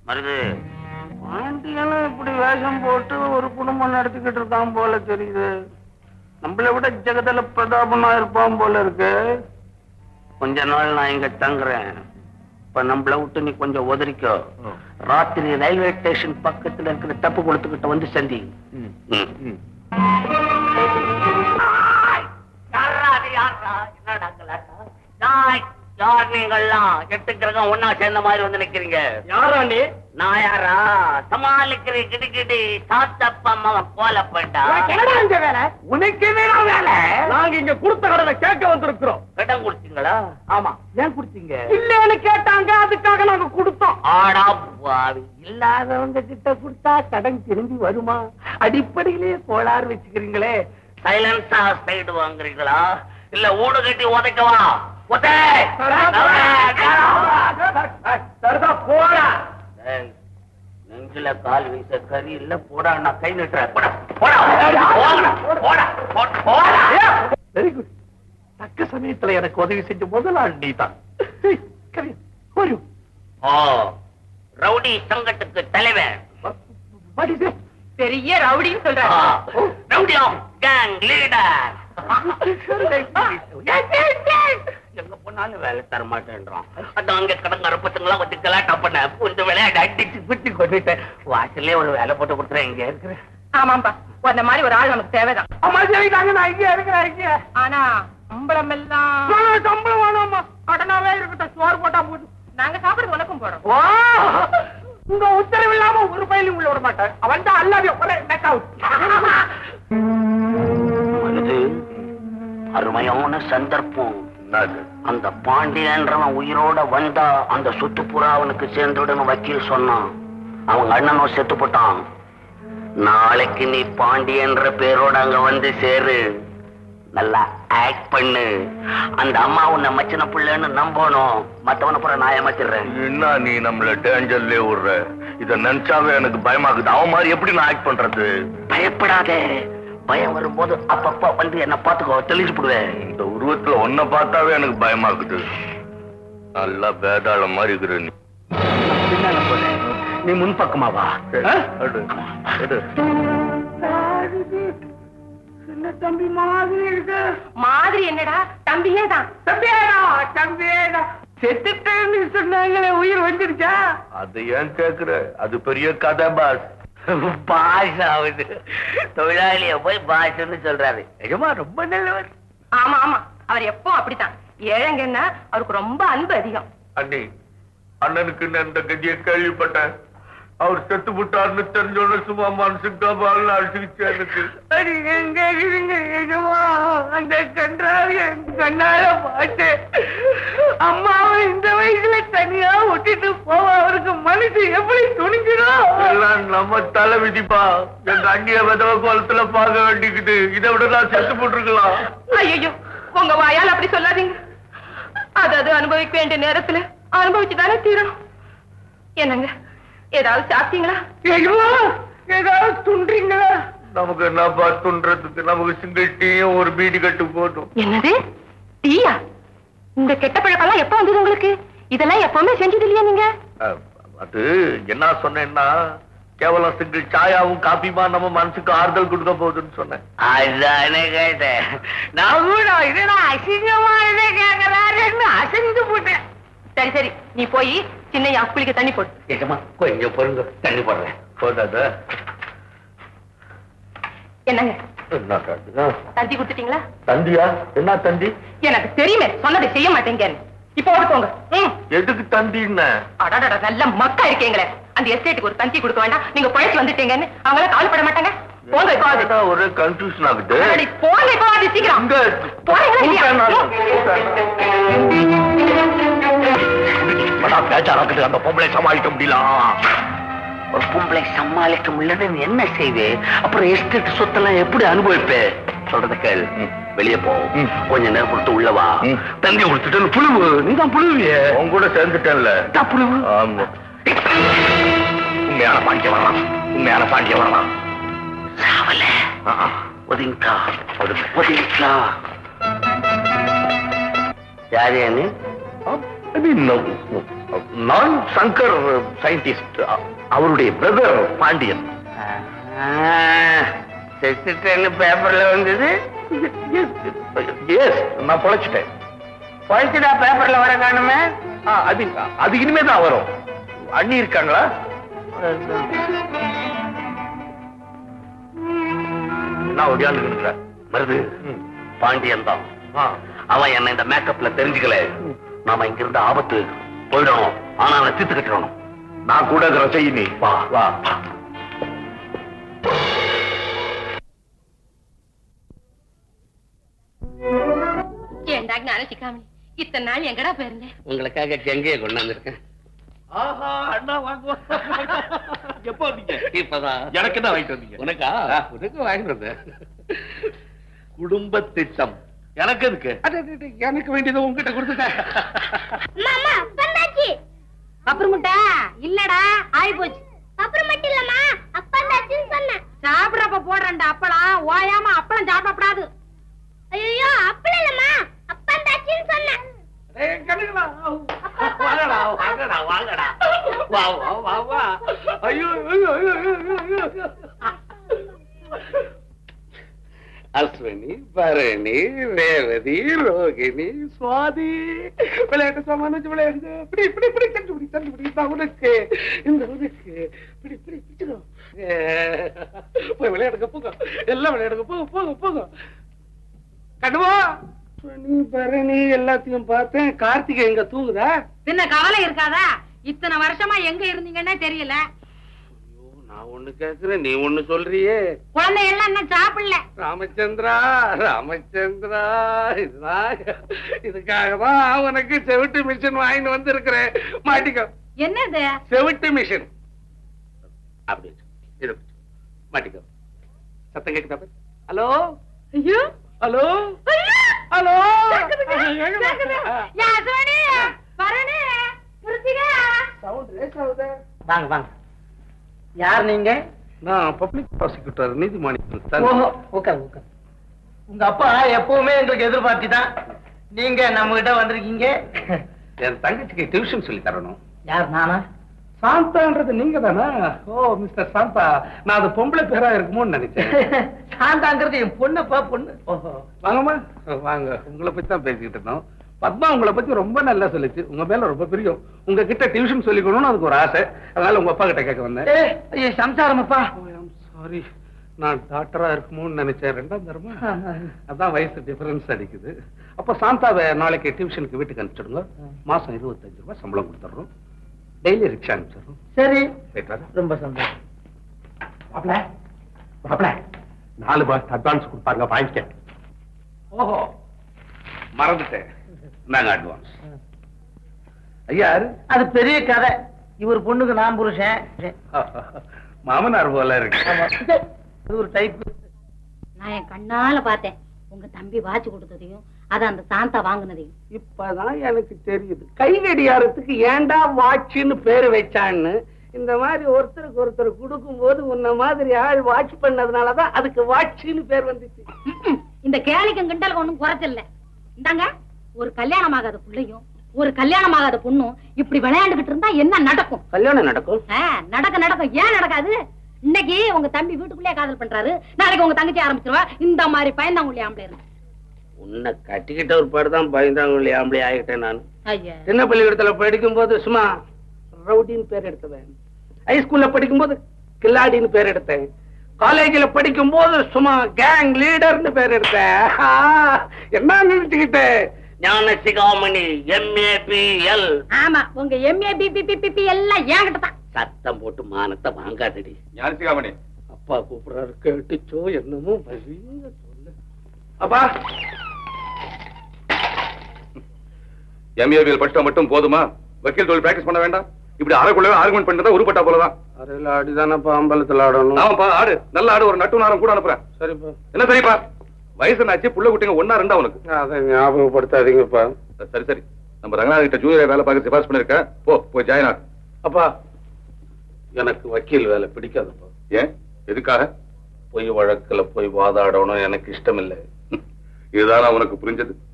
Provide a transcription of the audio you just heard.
மருது பாண்டியனும் இப்படி வேஷம் போட்டு ஒரு குடும்பம் நடத்திக்கிட்டு இருக்கான் போல தெரியுது நம்மளை விட ஜெகதல பிரதாபனா இருப்பான் போல இருக்கு கொஞ்ச நாள் நான் இங்க தங்குறேன் இப்ப நம்மள விட்டு நீ கொஞ்சம் ஒதறிக்கோ ராத்திரி ரயில்வே ஸ்டேஷன் பக்கத்துல இருக்கிற தப்பு கொடுத்துக்கிட்ட வந்து சந்தி ம். யார்ரா அது யார்ரா? என்னடா கலாட்டா? யாய், யார் நீங்கள்லாம் எட்டு கிரகம் ஒன்னா சேர்ந்த மாதிரி வந்து நிக்கிறீங்க யாரா நீ நான் யாரா சமாளிக்கிற கிடுகிடி சாத்தப்பம்மா கோல போயிட்டா என்னடா இந்த வேலை உனக்கு என்ன வேலை நாங்க இங்க கொடுத்த கடனை கேட்க வந்திருக்கிறோம் கடன் கொடுத்தீங்களா ஆமா ஏன் கொடுத்தீங்க இல்லன்னு கேட்டாங்க அதுக்காக நாங்க கொடுத்தோம் ஆடா பாவி இல்லாதவங்க கிட்ட கொடுத்தா கடன் திரும்பி வருமா அடிப்படையிலேயே கோளாறு வச்சுக்கிறீங்களே சைலன்ஸா சைடு வாங்குறீங்களா இல்ல ஊடு கட்டி உதைக்கவா உதை! சரிதா போடா ஏய், நெஞ்சில கால் வீச கறி இல்ல போடா நான் கை நிட்டுறேன் போடா போடா போடா போடா போடா போடா வெரி குட் தக்க சமயத்துல எனக்கு உதவி செஞ்ச முதல் ஆள் நீ தான் ஒரு ஓ ரவுடி சங்கத்துக்கு தலைவன் பெரிய ரவுடின்னு சொல்றாரு ரவுடி கேங் லீடர் எங்க போனாலும் வேலை தர மாட்டேன்றான் அதான் அங்க கடங்கார பசங்களா வச்சு கலாட்டா பண்ண கொஞ்சம் விளையாட்டு அடிச்சு பிடிச்சு கொண்டுட்டேன் வாசல்லே ஒரு வேலை போட்டு கொடுத்துறேன் இங்க இருக்கிறேன் ஆமாம்பா அந்த மாதிரி ஒரு ஆள் நமக்கு தேவைதான் அம்மா சரிதாங்க நான் இங்கே இருக்கிறேன் இங்கே ஆனா சம்பளம் எல்லாம் நான் சம்பளம் வேணாம்மா கடனாவே இருக்கட்டும் சோறு போட்டா போதும் நாங்க சாப்பிட உனக்கும் போறோம் வா உங்க உத்தரவு இல்லாம ஒரு பயிலும் உள்ள விட மாட்டேன் அவன் தான் அல்லாவே ஒரே knock out. மனது அருமையான சந்தர்ப்பம் அந்த பாண்டியன்றவன் உயிரோட வந்தா அந்த சொத்து புறா அவனுக்கு சேர்ந்துடுன்னு வக்கீல் சொன்னான் அவங்க அண்ணனும் செத்து போட்டான் நாளைக்கு நீ பாண்டியன்ற பேரோட அங்க வந்து சேரு நல்லா ஆக்ட் பண்ணு அந்த அம்மா உன்னை மச்சின பிள்ளைன்னு நம்பணும் மத்தவனை புற நான் ஏமாத்திடுறேன் என்ன நீ நம்மள டேஞ்சர்லயே விடுற இத நினைச்சாவே எனக்கு பயமாக்குது அவன் மாதிரி எப்படி நான் ஆக்ட் பண்றது பயப்படாதே பயம் வரும்போது அப்பப்ப வந்து என்ன பாத்துக்கோ தெளிச்சு போடுவேன் இந்த உருவத்துல ஒன்ன பார்த்தாவே எனக்கு பயமாக்குது நல்லா பேதாளம் மாதிரி இருக்கிற நீ பின்னால போறேன் நீ முன்பக்கமா வா ஆ? எடு, எடு. சின்ன தம்பி மாதிரி இருக்கு மாதிரி என்னடா தம்பியே தான் தம்பியேடா தம்பியேடா செத்துட்டேன்னு சொன்னாங்களே உயிர் வந்துருச்சா அது ஏன் கேக்குற அது பெரிய கதை பாஸ் பாஸ் ஆகுது தொழிலாளிய போய் பாஸ்ன்னு சொல்றாரு நிஜமா ரொம்ப நல்லவர் ஆமா ஆமா அவர் எப்போ அப்படித்தான் ஏழைங்கன்னா அவருக்கு ரொம்ப அன்பு அதிகம் அண்ணி அண்ணனுக்கு நான் இந்த கதியை கேள்விப்பட்டேன் அவர் செத்து விட்டார்னு தெரிஞ்சோட சும்மா மனசுக்கு பால் அடிச்சுக்கிச்சு எனக்கு அது எங்க இருக்குங்க நிஜமா அந்த கன்றாவி என் கண்ணால பார்த்து அம்மாவை இந்த வயசுல தனியா விட்டுட்டு போவ அவருக்கு மனசு எப்படி துணிஞ்சிடும் எல்லாம் நம்ம தலை விதிப்பா எங்க அண்ணிய விதவ கோலத்துல பார்க்க வேண்டிக்குது இதை விட நான் செத்து போட்டிருக்கலாம் ஐயோ உங்க வாயால் அப்படி சொல்லாதீங்க அது அது அனுபவிக்க வேண்டிய நேரத்துல அனுபவிச்சுதானே தீரணும் என்னங்க ஏதாவது சாப்பிட்டீங்களா ஐயோ ஏதாவது துன்றீங்களா நமக்கு என்ன பார்த்துன்றதுக்கு நமக்கு சிங்கிள் டீயும் ஒரு பீடி கட்டு போதும் என்னது டீயா இந்த கெட்ட பழக்கம்லாம் எப்ப வந்தது உங்களுக்கு இதெல்லாம் எப்பவுமே செஞ்சது இல்லையா நீங்க அஹ், அது என்ன சொன்னேன்னா கேவலம் சிங்கிள் சாயாவும் காப்பிமா நம்ம மனசுக்கு ஆறுதல் கொடுக்க போகுதுன்னு சொன்னேன் அதானே கேட்டேன் நான் கூட இதனா அசிங்கமா இதை கேட்கறாருன்னு அசைந்து போட்டேன் சரி சரி நீ போய் சின்னையா குளிக்க தண்ணி போடு ஏகமா கொஞ்சம் பொருங்க தண்ணி போடுறேன் போதாத என்னங்க என்ன காட்டுதா? தந்தி கொடுத்துட்டீங்களா தந்தியா என்ன தந்தி எனக்கு தெரியுமே சொன்னதை செய்ய மாட்டேங்கன்னு இப்போ ஓடுக்கோங்க ம் எதுக்கு தந்தின்னு அடடட நல்ல மக்கா இருக்கீங்களே அந்த எஸ்டேட்டுக்கு ஒரு தந்தி கொடுக்க வேண்டாம் நீங்க பழைச்சு வந்துட்டீங்கன்னு அவங்கள கவலைப்பட மாட்டாங்க போங்க இப்போ அது. அதான் ஒரே கன்ஃபியூஷன் ஆகுது அடடி, போங்க இப்போ அது சீக்கிரம் இங்க போறீங்களா இல்லையா? பேச்சாராக்கிட்டு அந்த பொம்பளை சமாளிக்க முடியல ஒரு பொம்பளை சமாளிக்க முடியலன்னு நீ என்ன செய்வே அப்புறம் எஸ்டேட் சொத்தெல்லாம் எப்படி அனுபவிப்பே சொல்றத கேள் வெளியே போ ம். கொஞ்ச நேரம் கொடுத்து உள்ள வா ம். தந்தி கொடுத்துட்டு புழுவு நீ தான் புழுவியே உன் கூட சேர்ந்துட்டேன்ல தான் புழுவு ஆமா உண்மையான பாண்டிய வரலாம் உண்மையான பாண்டிய வரலாம் சாவல ஆ, ஆ. ஒதுங்கா ஒதுங்கா யாரு நீ அது இன்னும் நான் சங்கர் சயின்டிஸ்ட் அவருடைய பிரதர் பாண்டியன் செத்துட்டேன்னு பேப்பர்ல வந்தது எஸ் நான் பொழைச்சிட்டேன் பழிச்சுடா பேப்பர்ல வர காணுமே ஆ, அது அது இனிமே தான் வரும் அண்ணி இருக்காங்களா என்ன ஒடியாந்து மருது பாண்டியன் தான் அவன் என்ன இந்த மேக்கப்ல தெரிஞ்சுக்கல நாம இங்க இருந்த ஆபத்து போயிடணும் ஆனா அவனை தீர்த்து கட்டணும் நான் கூட இருக்கிற செய்ய நீ வா வா ஏண்டா ஞான சிக்காமணி இத்தனை நாள் எங்கடா போயிருந்தேன் உங்களுக்காக கங்கையை கொண்டு வந்திருக்கேன் ஆஹா அண்ணா வாங்க எப்போ வந்தீங்க இப்பதான் எனக்கு என்ன வாங்கிட்டு வந்தீங்க உனக்கா உனக்கு வாங்கிட்டு குடும்ப திட்டம் எனக்கு எதுக்கு எனக்கு வேண்டியது உங்ககிட்ட கொடுத்துட்டேன் மாமா அப்பந்தாச்சி அப்புறமுட்டா இல்லடா ஆயி போச்சு அப்புறம் மட்டும் இல்லம்மா அப்பந்தாச்சின்னு சொன்னேன் சாப்பிடறப்ப போடுறேன்டா அப்பளம் ஓயாம அப்பளம் சாப்பிடப்படாது ஐயோ அப்பளம் இல்லம்மா அப்பந்தாச்சின்னு சொன்னேன் வாங்கடா வாங்கடா வாங்கடா வா வா வா வா ஐயோ ஐயோ ஐயோ ஐயோ, ஐயோ ஐயோ அஸ்வினி பரணி ரேவதி ரோகிணி சுவாதி விளையாட்டு சாமான வச்சு விளையாடுங்க இப்படி இப்படி இப்படி தண்டு பிடி தண்டு பிடி இந்த உனக்கு இந்த உனக்கு இப்படி இப்படி பிடிச்சிக்கோ ஏ, போய் விளையாடுங்க போங்க எல்லாம் விளையாடுங்க போங்க போங்க போங்க கடுவா அஸ்வினி பரணி எல்லாத்தையும் பார்த்தேன் கார்த்திகை எங்க தூங்குதா பின்ன கவலை இருக்காதா இத்தனை வருஷமா எங்க இருந்தீங்கன்னே தெரியல ஐயோ, நான் ஒண்ணு கேக்குறேன் நீ ஒண்ணு சொல்றியே குழந்தை எல்லாம் இன்னும் சாப்பிடல ராமச்சந்திரா ராமச்சந்திரா இதுதான் இதுக்காக தான் உனக்கு செவிட்டு மிஷின் வாங்கிட்டு வந்திருக்கிறேன் மாட்டிக்கோ என்னது செவிட்டு மிஷின் அப்படி வச்சு. இதை வச்சு. மாட்டிக்கோ சத்தம் கேக்குதா பாரு. ஹலோ ஐயோ ஹலோ ஹலோ வாங்க வாங்க யார் நீங்க நான் பப்ளிக் ப்ராசிக்யூட்டர் நீதிமணி ஓஹோ உட்கார் உட்கார் உங்க அப்பா எப்பவுமே எங்களுக்கு எதிர்பார்த்தி தான் நீங்க நம்ம கிட்ட வந்திருக்கீங்க என் தங்கச்சிக்கு டியூஷன் சொல்லி தரணும் யார் நானா சாந்தான்றது நீங்க தானா ஓ மிஸ்டர் சாந்தா நான் அது பொம்பளை பேரா இருக்குமோன்னு நினைச்சேன் சாந்தாங்கிறது என் பொண்ணுப்பா பொண்ணு ஓஹோ வாங்கம்மா வாங்க உங்களை பத்தி தான் பேசிக்கிட்டு இருந்தோம் பத்மா உங்களை பத்தி ரொம்ப நல்லா சொல்லுச்சு உங்க மேல ரொம்ப பிரியம் உங்ககிட்ட டியூஷன் சொல்லிக்கணும்னு அதுக்கு ஒரு ஆசை அதனால உங்க அப்பா கிட்ட கேட்க வந்தேன் ஏய், ஐயோ சம்சாரமப்பா சாரி நான் டாக்டரா இருக்குமோன்னு நினைச்சேன் ரெண்டாம் தரமா அதான் வயசு டிஃபரன்ஸ் அடிக்குது அப்ப சாந்தாவை நாளைக்கு டியூஷனுக்கு வீட்டுக்கு அனுப்பிச்சிடுங்க மாசம் இருபத்தஞ்சு ரூபாய் சம்பளம் கொடுத்துட்றோம் டெய்லி ரிக்ஷா அனுப்பிச்சிடுறோம் சரி போயிட்டு வரேன். ரொம்ப சந்தோஷம் மாப்பிள மாப்பிள நாலு மாசம் அட்வான்ஸ் கொடுப்பாங்க வாங்கிக்க ஓஹோ மறந்துட்டேன் நாங்க அட்வான்ஸ் ஐயா யாரு? அது பெரிய கதை இவர் பொண்ணுக்கு நான் புருஷன் மாமனார் போல இருக்கு இது ஒரு டைப் நான் என் கண்ணால பார்த்தேன் உங்க தம்பி வாட்சி கொடுத்ததையும் அத அந்த சாந்தா வாங்குனதையும் இப்பதான் எனக்கு தெரியுது கை கடியாரத்துக்கு ஏன்டா வாட்சின்னு பேரு வச்சான்னு இந்த மாதிரி ஒருத்தருக்கு ஒருத்தர் கொடுக்கும் போது உன்ன மாதிரி ஆள் வாட்ச் பண்ணதுனாலதான் அதுக்கு வாட்சின்னு பேர் வந்துச்சு ம்ம். இந்த கேளிக்கும் கிண்டலுக்கு ஒண்ணும் குறைச்சல இந்தாங்க ஒரு கல்யாணம் ஆகாத புள்ளையும் ஒரு கல்யாணம் ஆகாத பொண்ணும் இப்படி விளையாண்டுகிட்டு இருந்தா என்ன நடக்கும் கல்யாணம் நடக்கும் ஆ, நடக்க நடக்கும் ஏன் நடக்காது இன்னைக்கு உங்க தம்பி வீட்டுக்குள்ளே காதல் பண்றாரு நாளைக்கு உங்க தங்கச்சி ஆரம்பிச்சிருவா இந்த மாதிரி பயந்தாங்குள்ளி ஆம்பளை இருக்கு உன்னை கட்டிக்கிட்ட ஒரு பாடு தான் பயந்தாங்க ஆம்பளை ஆகிட்டேன் நான் ஐயா சின்ன பள்ளிக்கூடத்துல படிக்கும் போது சும்மா ரவுடின்னு பேர் எடுத்தவன் ஹைஸ்கூல்ல படிக்கும் போது கில்லாடின்னு பேர் எடுத்தேன் காலேஜ்ல படிக்கும் போது சும்மா கேங் லீடர்னு பேர் எடுத்தேன் ஆ, என்ன நினைச்சுக்கிட்டேன் ஞான சிகாமணி எம்ஏபிஎல் ஆமா உங்க எம்ஏ பிபி பிபி எல்லாம் என்கிட்ட தான் சத்தம் போட்டு மானத்தை வாங்காதடி ஞானசிகாமணி அப்பா கூப்பிடுறாரு கேட்டுச்சோ என்னமோ வழிய சொல்லு அப்பா எம்ஏபிஎல் படிச்சா மட்டும் போதுமா வக்கீல் தொழில் பிராக்டிஸ் பண்ண வேண்டாம் இப்படி அரைக்குள்ளவே ஆர்குமெண்ட் பண்ணிட்டு உருப்பட்டா போலதான் அறையில ஆடிதானப்பா அம்பலத்துல ஆடணும் ஆமாப்பா ஆடு நல்ல ஆடு ஒரு நட்டு நாரம் கூட அனுப்புறேன் சரிப்பா என்ன சரிப்பா வயசு என்னாச்சு புள்ள குட்டிங்க ஒன்னா ரெண்டா உனக்கு அதை ஞாபகப்படுத்தாதீங்கப்பா சரி சரி நம்ம ரங்கநாத கிட்ட ஜூனியர் வேலை பார்க்க சிபாரிசு பண்ணிருக்கேன் போ போய் ஜாயின் ஆகு அப்பா எனக்கு வக்கீல் வேலை பிடிக்காதுப்பா ஏன் எதுக்காக பொய் வழக்குல போய் வாதாடணும் எனக்கு இஷ்டம் இல்லை இதுதான் உனக்கு புரிஞ்சது